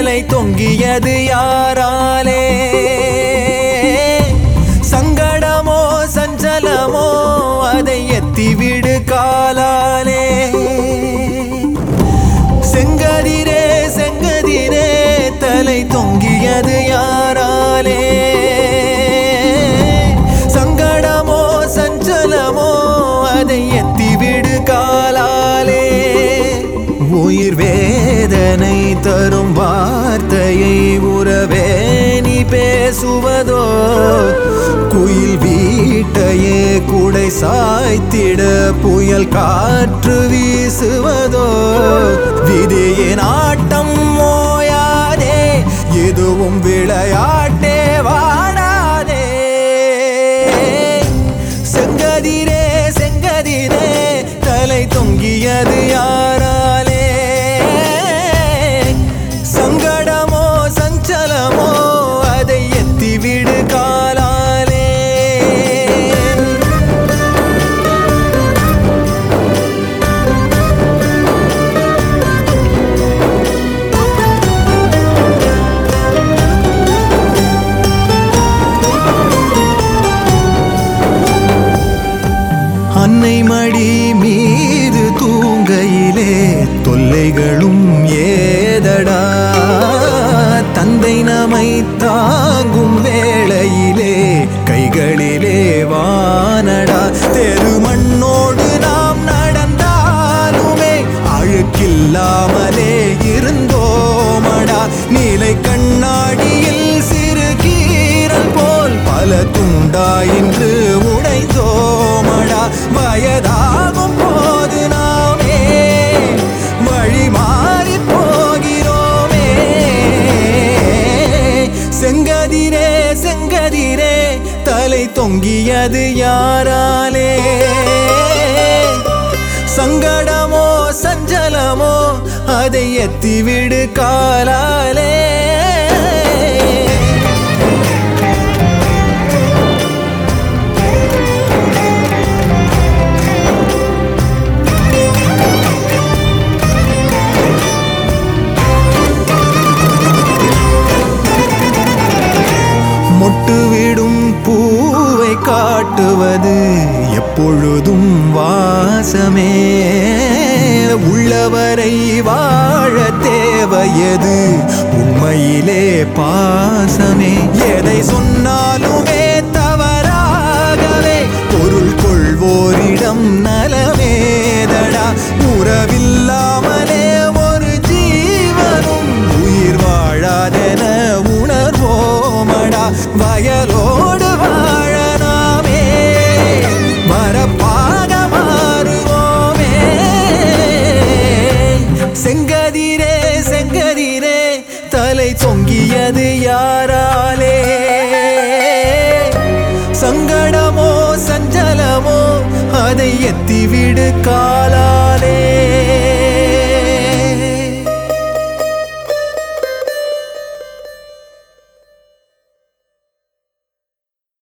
தலை தொங்கியது யாராலே சங்கடமோ சஞ்சலமோ அதை எத்திவிடு காலாலே செங்கதிரே செங்கதிரே தலை தொங்கியது யாராலே சங்கடமோ சஞ்சலமோ அதை எத்திவிடு காலாலே உயிர் வேதனை தரும் வார்த்தையை உறவே நீ பேசுவதோ குயில் வீட்டையே குடை சாய்த்திட புயல் காற்று வீசுவதோ விதியின் ஆட்டம் ஓயாதே எதுவும் விளையாட்டே வாடாதே செங்கதிரே செங்கதிரே தலை தொங்கியது யாராலே சங்கடமோ சஞ்சலமோ அதை எத்திவிடு காலாலே அன்னை மடி மீது தூங்கையிலே தொல்லைகளும் ஏதடா தந்தை நமை தாங்கும் வேளையிலே கைகளிலே வானடா தெருமண்ணோடு நாம் நடந்தாலுமே அழுக்கில்லாமலே இருந்தோமடா நீலை கண்ணாடியில் சிறு கீரல் போல் பல துண்டா இன்று உடைந்தோமடா வயதாகும் போது நாமே வழி மாறி போகிறோமே செங்கதிரே செங்கதிரே தலை தொங்கியது யாராலே சங்கடமோ சஞ்சலமோ அதை எத்திவிடு காலாலே மொட்டுவிடும் பூவை காட்டுவது எப்பொழுதும் வாசமே உள்ளவரை வாழ தேவையது உண்மையிலே பாசமே எதை சொன்னாலுமே தவறாகவே பொருள் கொள்வோரிடம் நலமேதடா உறவில்லாமலே ஒரு ஜீவனும் உயிர் வாழாதென உணர்வோமடா வயலோடு வாழ நாமே மரப்பாக மாறுவோமே செங்கதிரே செங்கதிரே தலை தொங்கியது யாராலே சங்கடமோ சஞ்சலமோ அதை எத்திவிடு காலா